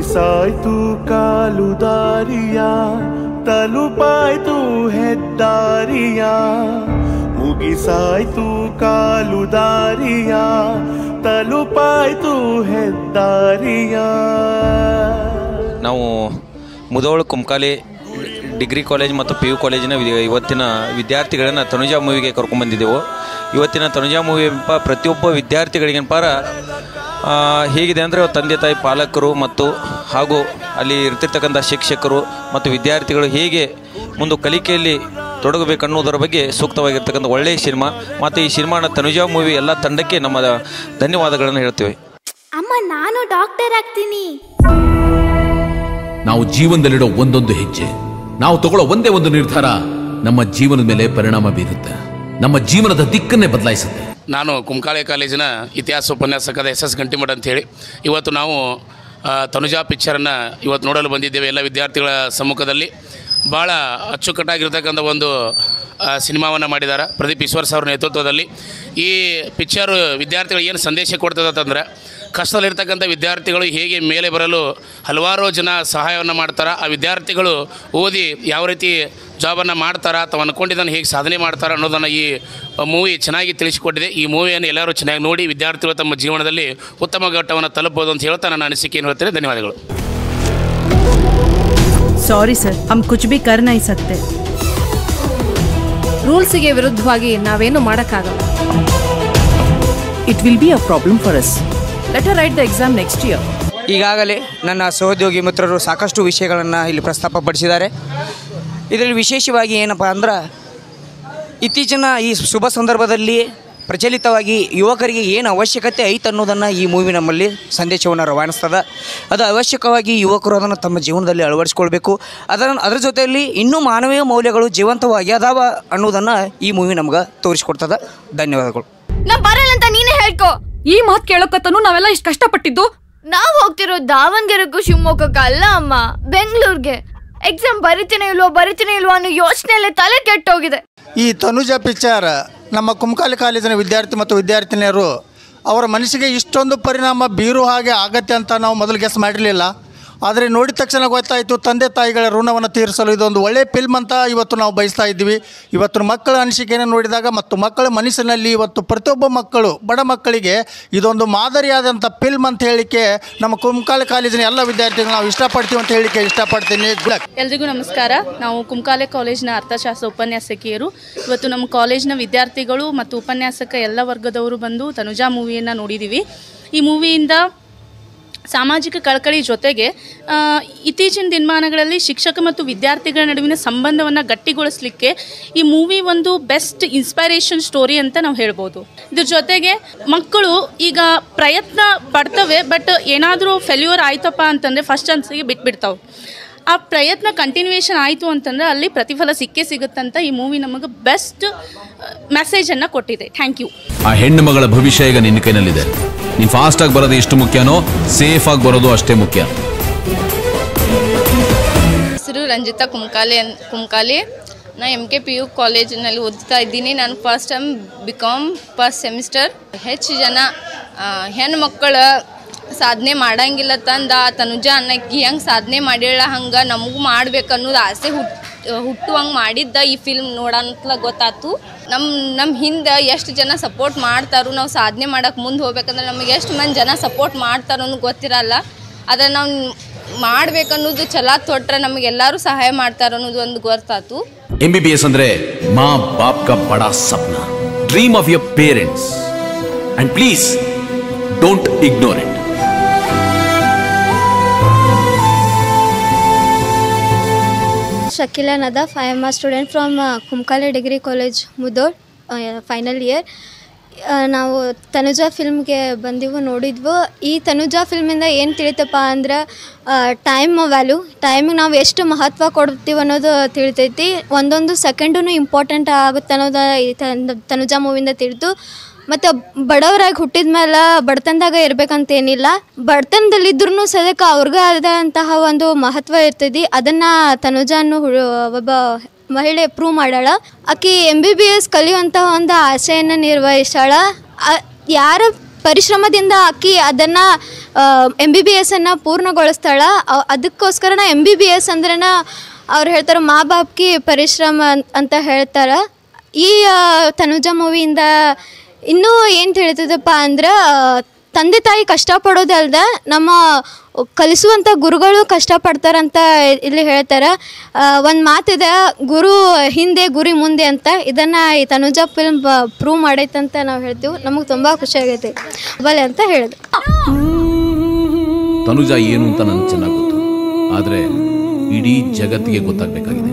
ಮುಗಿಸಾಯ್ತು ಕಾಲು ದಾರಿಯ ತಲುಪಾಯ್ತು ಹೆದ್ದಾರಿಯ ಮುಗಿಸಾಯ್ತು ಕಾಲು ದಾರಿಯ ತಲುಪಾಯ್ತು ಹೆದ್ದಾರಿಯ ನಾವು ಮುದೋಳು ಕುಮ್ಕಾಲಿ ಡಿಗ್ರಿ ಕಾಲೇಜ್ ಮತ್ತು ಪಿ ಯು ಕಾಲೇಜಿನ ವಿ- ಇವತ್ತಿನ ವಿದ್ಯಾರ್ಥಿಗಳನ್ನು ತನುಜಾ ಮೂವಿಗೆ ಕರ್ಕೊಂಡ್ಬಂದಿದ್ದೆವು ಇವತ್ತಿನ ತನುಜಾ ಮೂವಿ ಎಂಬ ಪ್ರತಿಯೊಬ್ಬ ವಿದ್ಯಾರ್ಥಿಗಳಿಗೇನಪ್ಪಾರ ಆ, ಹೇಗಿದೆ ಅಂದರೆ ತಂದೆ ತಾಯಿ ಪಾಲಕರು ಮತ್ತು ಹಾಗೂ ಅಲ್ಲಿ ಇರ್ತಿರ್ತಕ್ಕಂಥ ಶಿಕ್ಷಕರು ಮತ್ತು ವಿದ್ಯಾರ್ಥಿಗಳು ಹೇಗೆ ಮುಂದೆ ಕಲಿಕೆಯಲ್ಲಿ ತೊಡಗಬೇಕನ್ನೋದರ ಬಗ್ಗೆ ಸೂಕ್ತವಾಗಿರ್ತಕ್ಕಂಥ ಒಳ್ಳೆಯ ಸಿನಿಮಾ ಮತ್ತು ಈ ಸಿನಿಮಾನ ತನುಜಾ ಮೂವಿ ಎಲ್ಲ ತಂಡಕ್ಕೆ ನಮ್ಮ ಧನ್ಯವಾದಗಳನ್ನು ಹೇಳ್ತೇವೆ ಅಮ್ಮ ನಾನು ಡಾಕ್ಟರ್ ಆಗ್ತೀನಿ ನಾವು ಜೀವನದಲ್ಲಿಡೋ ಒಂದೊಂದು ಹೆಜ್ಜೆ ನಾವು ತಗೊಳ್ಳೋ ಒಂದೇ ಒಂದು ನಿರ್ಧಾರ ನಮ್ಮ ಜೀವನದ ಮೇಲೆ ಪರಿಣಾಮ ಬೀರುತ್ತೆ ನಮ್ಮ ಜೀವನದ ದಿಕ್ಕನ್ನೇ ಬದಲಾಯಿಸುತ್ತೆ ನಾನು ಕುಮ್ಕಾಳೆ ಕಾಲೇಜಿನ ಇತಿಹಾಸ ಉಪನ್ಯಾಸಕದ ಎಸ್ ಎಸ್ ಗಂಟಿಮಠ ಅಂತೇಳಿ ಇವತ್ತು ನಾವು ಆ, ತನುಜಾ ಪಿಕ್ಚರನ್ನು ಇವತ್ತು ನೋಡಲು ಬಂದಿದ್ದೇವೆ ಎಲ್ಲ ವಿದ್ಯಾರ್ಥಿಗಳ ಸಮ್ಮುಖದಲ್ಲಿ ಭಾಳ ಅಚ್ಚುಕಟ್ಟಾಗಿರ್ತಕ್ಕಂಥ ಒಂದು ಸಿನಿಮಾವನ್ನು ಮಾಡಿದ್ದಾರೆ ಪ್ರದೀಪ್ ಈಶ್ವರ್ಸ್ ಅವ್ರ ನೇತೃತ್ವದಲ್ಲಿ ಈ ಪಿಕ್ಚರು ವಿದ್ಯಾರ್ಥಿಗಳು ಏನು ಸಂದೇಶ ಕೊಡ್ತದೆ ಅಂತಂದ್ರೆ ಕಷ್ಟದಲ್ಲಿರ್ತಕ್ಕಂಥ ವಿದ್ಯಾರ್ಥಿಗಳು ಹೇಗೆ ಮೇಲೆ ಬರಲು ಹಲವಾರು ಜನ ಸಹಾಯವನ್ನು ಮಾಡ್ತಾರೆ ಆ ವಿದ್ಯಾರ್ಥಿಗಳು ಓದಿ ಯಾವ ರೀತಿ ಜಾಬನ್ನು ಮಾಡ್ತಾರಾ ಅಥವಾ ಅನ್ಕೊಂಡಿದ್ದನ್ನು ಹೇಗೆ ಸಾಧನೆ ಮಾಡ್ತಾರ ಅನ್ನೋದನ್ನು ಈ ಮೂವಿ ಚೆನ್ನಾಗಿ ತಿಳಿಸಿಕೊಟ್ಟಿದೆ ಈ ಮೂವಿಯನ್ನು ಎಲ್ಲರೂ ಚೆನ್ನಾಗಿ ನೋಡಿ ವಿದ್ಯಾರ್ಥಿಗಳು ತಮ್ಮ ಜೀವನದಲ್ಲಿ ಉತ್ತಮ ಘಟ್ಟವನ್ನು ತಲುಪಬಹುದು ಅಂತ ಹೇಳ್ತಾ ನನ್ನ ಅನಿಸಿಕೆಯನ್ನು ಹೇಳ್ತೇನೆ ಧನ್ಯವಾದಗಳು सॉरी सर हम कुछ भी कर नहीं सकते ರೂಲ್ಸಿಗೆ ವಿರುದ್ಧವಾಗಿ ನಾವೇನು ಮಾಡೋಕ್ಕಾಗಲ್ಲ it will be a problem for us let her write the exam next year ಈಗಾಗಲೇ ನನ್ನ ಸಹೋದ್ಯೋಗಿ ಮಿತ್ರರು ಸಾಕಷ್ಟು ವಿಷಯಗಳನ್ನು ಇಲ್ಲಿ ಪ್ರಸ್ತಾಪಪಡಿಸಿದ್ದಾರೆ ಇದರಲ್ಲಿ ವಿಶೇಷವಾಗಿ ಏನಪ್ಪ ಅಂದ್ರೆ ಇತ್ತೀಚಿನ ಈ ಶುಭ ಸಂದರ್ಭದಲ್ಲಿ ಪ್ರಚಲಿತವಾಗಿ ಯುವಕರಿಗೆ ಏನು ಅವಶ್ಯಕತೆ ಐತೆ ಅನ್ನೋದನ್ನು ಈ ಮೂವಿ ನಮ್ಮಲ್ಲಿ ಸಂದೇಶವನ್ನು ರವಾನಿಸ್ತದೆ ಅದು ಅವಶ್ಯಕವಾಗಿ ಯುವಕರು ಅದನ್ನು ತಮ್ಮ ಜೀವನದಲ್ಲಿ ಅಳವಡಿಸ್ಕೊಳ್ಬೇಕು ಅದನ್ನು ಅದರ ಜೊತೆಯಲ್ಲಿ ಇನ್ನೂ ಮಾನವೀಯ ಮೌಲ್ಯಗಳು ಜೀವಂತವಾಗಿ ಅದಾವ ಅನ್ನೋದನ್ನು ಈ ಮೂವಿ ನಮ್ಗೆ ತೋರಿಸ್ಕೊಡ್ತದೆ ಧನ್ಯವಾದಗಳು ನಾ ಬರಲ್ಲ ಅಂತ ನೀನೇ ಹೇಳ್ಕೊ ಈ ಮಾತು ಕೇಳೋಕತ್ತನು ನಾವೆಲ್ಲ ಇಷ್ಟು ಕಷ್ಟಪಟ್ಟಿದ್ದು ನಾವ್ ಹೋಗ್ತಿರೋ ದಾವಣಗೆರೆಗೂ ಶಿವಮೊಗ್ಗಕ್ಕೆ ಅಲ್ಲ ಅಮ್ಮ ಬೆಂಗಳೂರಿಗೆ ಎಕ್ಸಾಮ್ ಬರಿತೀನಿ ಇಲ್ವೋ ಬರಿತೀನಿ ಇಲ್ವೋ ಅನ್ನೋ ಯೋಚನೆಯಲ್ಲೇ ತಲೆ ಕೆಟ್ಟೋಗಿದೆ ಈ ತನುಜ ಪಿಕ್ಚರ್ ನಮ್ಮ ಕುಮ್ಕಾಲಿ ಕಾಲೇಜಿನ ವಿದ್ಯಾರ್ಥಿ ಮತ್ತು ವಿದ್ಯಾರ್ಥಿನಿಯರು ಅವರ ಮನಸ್ಸಿಗೆ ಇಷ್ಟೊಂದು ಪರಿಣಾಮ ಬೀರು ಹಾಗೆ ಆಗತ್ತೆ ಅಂತ ನಾವು ಮೊದಲು ಗೆಸ್ ಮಾಡಿರಲಿಲ್ಲ ಆದರೆ ನೋಡಿದ ತಕ್ಷಣ ಗೊತ್ತಾಯಿತು ತಂದೆ ತಾಯಿಗಳ ಋಣವನ್ನು ತೀರಿಸಲು ಇದೊಂದು ಒಳ್ಳೆಯ ಫಿಲ್ಮ್ ಅಂತ ಇವತ್ತು ನಾವು ಬಯಸ್ತಾ ಇದ್ದೀವಿ ಇವತ್ತು ಮಕ್ಕಳ ಅನಿಸಿಕೆಯನ್ನು ನೋಡಿದಾಗ ಮತ್ತು ಮಕ್ಕಳ ಮನಸ್ಸಿನಲ್ಲಿ ಇವತ್ತು ಪ್ರತಿಯೊಬ್ಬ ಮಕ್ಕಳು ಬಡ ಮಕ್ಕಳಿಗೆ ಇದೊಂದು ಮಾದರಿಯಾದಂಥ ಫಿಲ್ಮ್ ಅಂತ ಹೇಳಿಕೆ ನಮ್ಮ ಕುಮ್ಕಾಲಿ ಕಾಲೇಜಿನ ಎಲ್ಲ ವಿದ್ಯಾರ್ಥಿಗಳು ನಾವು ಇಷ್ಟಪಡ್ತೀವಿ ಅಂತ ಹೇಳಿಕೆ ಇಷ್ಟಪಡ್ತೀನಿ ಗುಡ್ ಎಲ್ರಿಗೂ ನಮಸ್ಕಾರ ನಾವು ಕುಮ್ಕಾಲೆ ಕಾಲೇಜಿನ ಅರ್ಥಶಾಸ್ತ್ರ ಉಪನ್ಯಾಸಕಿಯರು ಇವತ್ತು ನಮ್ಮ ಕಾಲೇಜಿನ ವಿದ್ಯಾರ್ಥಿಗಳು ಮತ್ತು ಉಪನ್ಯಾಸಕ ಎಲ್ಲ ವರ್ಗದವರು ಬಂದು ತನುಜಾ ಮೂವಿಯನ್ನು ನೋಡಿದ್ದೀವಿ ಈ ಮೂವಿಯಿಂದ ಸಾಮಾಜಿಕ ಕಳಕಳಿ ಜೊತೆಗೆ ಆ, ಇತ್ತೀಚಿನ ದಿನಮಾನಗಳಲ್ಲಿ ಶಿಕ್ಷಕ ಮತ್ತು ವಿದ್ಯಾರ್ಥಿಗಳ ನಡುವಿನ ಸಂಬಂಧವನ್ನು ಗಟ್ಟಿಗೊಳಿಸಲಿಕ್ಕೆ ಈ ಮೂವಿ ಒಂದು ಬೆಸ್ಟ್ ಇನ್ಸ್ಪೈರೇಷನ್ ಸ್ಟೋರಿ ಅಂತ ನಾವು ಹೇಳ್ಬೋದು ಇದ್ರ ಜೊತೆಗೆ ಮಕ್ಕಳು ಈಗ ಪ್ರಯತ್ನ ಪಡ್ತವೆ ಬಟ್ ಏನಾದರೂ ಫೆಲ್ಯೂರ್ ಆಯ್ತಪ್ಪ ಅಂತಂದರೆ ಫಸ್ಟ್ ಚಾನ್ಸಿಗೆ ಬಿಟ್ಬಿಡ್ತಾವೆ ಆ ಪ್ರಯತ್ನ ಕಂಟಿನ್ಯೂಯೇಷನ್ ಆಯಿತು ಅಂತಂದರೆ ಅಲ್ಲಿ ಪ್ರತಿಫಲ ಸಿಕ್ಕೇ ಸಿಗುತ್ತಂತ ಈ ಮೂವಿ ನಮಗೆ ಬೆಸ್ಟ್ ಮೆಸೇಜನ್ನು ಕೊಟ್ಟಿದೆ ಥ್ಯಾಂಕ್ ಯು ಆ ಹೆಣ್ಣು ಮಗಳ ಭವಿಷ್ಯ ಈಗ ನಿನ್ನ ಕೈನಲ್ಲಿದೆ ನೀನು ಫಾಸ್ಟಾಗಿ ಬರೋದು ಎಷ್ಟು ಮುಖ್ಯನೋ ಸೇಫ್ ಆಗಿ ಬರೋದು ಅಷ್ಟೇ ಮುಖ್ಯ ಹೆಸರು ರಂಜಿತಾ ಕುಮ್ಕಾಲಿ ಅನ್ ಕುಮ್ಕಾಲಿ ನಾ ಎಮ್ ಕೆ ಪಿ ಯು ಕಾಲೇಜಿನಲ್ಲಿ ಓದ್ತಾ ಇದ್ದೀನಿ ನಾನು first time B com first semester ಹೆಚ್ಚು ಜನ ಆ, ಹೆಣ್ಣು ಮಕ್ಕಳ ಸಾಧನೆ ಮಾಡಂಗಿಲ್ಲ ತಂದ ತನುಜ ಅನ್ನಕ್ಕಿ ಹೆಂಗೆ ಸಾಧನೆ ಮಾಡಿಲ್ಲ ಹಂಗೆ ನಮಗೂ ಮಾಡ್ಬೇಕು ಅನ್ನೋದು ಆಸೆ ಹುಟ್ ಹುಟ್ಟುವಂಗೆ ಮಾಡಿದ್ದ ಈ ಫಿಲ್ಮ್ ನೋಡಂತಲ ಗೊತ್ತಾತು ನಮ್ಮ ನಮ್ಮ ಹಿಂದೆ ಎಷ್ಟು ಜನ ಸಪೋರ್ಟ್ ಮಾಡ್ತಾರೋ ನಾವು ಸಾಧನೆ ಮಾಡೋಕೆ ಮುಂದೆ ಹೋಗ್ಬೇಕಂದ್ರೆ ನಮಗೆ ಎಷ್ಟು ಮಂದಿ ಜನ ಸಪೋರ್ಟ್ ಮಾಡ್ತಾರೋ ಅನ್ನೋದು ಗೊತ್ತಿರಲ್ಲ ಆದರೆ ನಾವು ಮಾಡ್ಬೇಕನ್ನೋದು ಛಲ ತೊಟ್ರೆ ನಮಗೆಲ್ಲರೂ ಸಹಾಯ ಮಾಡ್ತಾರ ಅನ್ನೋದು ಒಂದು ಗೊತ್ತಾತು ಎಂ ಬಿ ಬಿ ಎಸ್ ಅಂದ್ರೆ ಮಾ ಬಾಪ್ ಕಾ ಬಡಾ ಸಪ್ನಾ dream of your parents and please don't ignore it Shakila Nadaf. I am a student from uh, Kumkale Degree College, Mudod, uh, final year. ನಾವು ತನುಜಾ ಫಿಲ್ಮ್ಗೆ ಬಂದಿವು ನೋಡಿದ್ವು ಈ ತನುಜಾ ಫಿಲ್ಮಿಂದ ಏನು ತಿಳಿತಪ್ಪ ಅಂದ್ರೆ ಟೈಮ್ ವ್ಯಾಲ್ಯೂ ಟೈಮಿಗೆ ನಾವು ಎಷ್ಟು ಮಹತ್ವ ಕೊಡ್ತೀವಿ ಅನ್ನೋದು ತಿಳಿತೈತಿ ಒಂದೊಂದು ಸೆಕೆಂಡೂ ಇಂಪಾರ್ಟೆಂಟ್ ಆಗುತ್ತೆ ಅನ್ನೋದು ಈ ತನ್- ತನುಜಾ ಮೂವಿಂದ ತಿಳಿತು ಮತ್ತು ಬಡವರಾಗಿ ಹುಟ್ಟಿದ ಮೇಲೆ ಬಡತನದಾಗ ಇರ್ಬೇಕಂತೇನಿಲ್ಲ ಬಡತನದಲ್ಲಿದ್ರೂ ಸದ್ಯಕ್ಕೆ ಅವ್ರಿಗೆ ಆದಂತಹ ಒಂದು ಮಹತ್ವ ಇರ್ತದೆ ಅದನ್ನು ತನುಜಾನು ಹುಡು ಒಬ್ಬ ಮಹಿಳೆ ಪ್ರೂವ್ ಮಾಡ್ಯಾಳ ಆಕಿ ಎಮ್ ಬಿ ಬಿ ಎಸ್ ಕಲಿಯುವಂತಹ ಒಂದು ಆಸೆಯನ್ನು ನಿರ್ವಹಿಸ್ಯಾಳ ಆ- ಯಾರ ಪರಿಶ್ರಮದಿಂದ ಆಕಿ ಅದನ್ನು ಎಮ್ ಬಿ ಬಿ ಎಸ್ಸನ್ನು ಪೂರ್ಣಗೊಳಿಸ್ತಾಳ ಅವ್- ಅದಕ್ಕೋಸ್ಕರನ ಎಮ್ ಬಿ ಬಿ ಎಸ್ ಅಂದ್ರನ ಅವ್ರು ಹೇಳ್ತಾರೆ ಮಾ ಬಾಪ್ಕಿ ಪರಿಶ್ರಮ ಅನ್- ಅಂತ ಹೇಳ್ತಾರೆ ಈ ಆ, ತನುಜಾ ಮೂವಿಯಿಂದ ಇನ್ನೂ ಏನು ತಿಳಿತದಪ್ಪ ಅಂದ್ರೆ ತಂದೆ ತಾಯಿ ಕಷ್ಟಪಡೋದಲ್ದ ನಮ್ಮ ಕಲಿಸುವಂಥ ಗುರುಗಳು ಕಷ್ಟಪಡ್ತಾರಂತ ಇಲ್ಲಿ ಹೇಳ್ತಾರೆ ಒಂದು ಮಾತಿದೆ ಗುರು ಹಿಂದೆ ಗುರಿ ಮುಂದೆ ಅಂತ ಇದನ್ನು ಈ ತನುಜಾ ಫಿಲ್ಮ್ ಪ್ರೂವ್ ಮಾಡೈತಂತ ನಾವು ಹೇಳ್ತೀವಿ ನಮಗೆ ತುಂಬ ಖುಷಿ ಆಗೈತೆ ಬಲೆ ಅಂತ ಹೇಳಿದೆ ತನುಜ ಏನು ಅಂತ ನನಗೆ ಚೆನ್ನಾಗಿ ಗೊತ್ತು ಆದರೆ ಇಡೀ ಜಗತ್ತಿಗೆ ಗೊತ್ತಾಗಬೇಕಾಗಿದೆ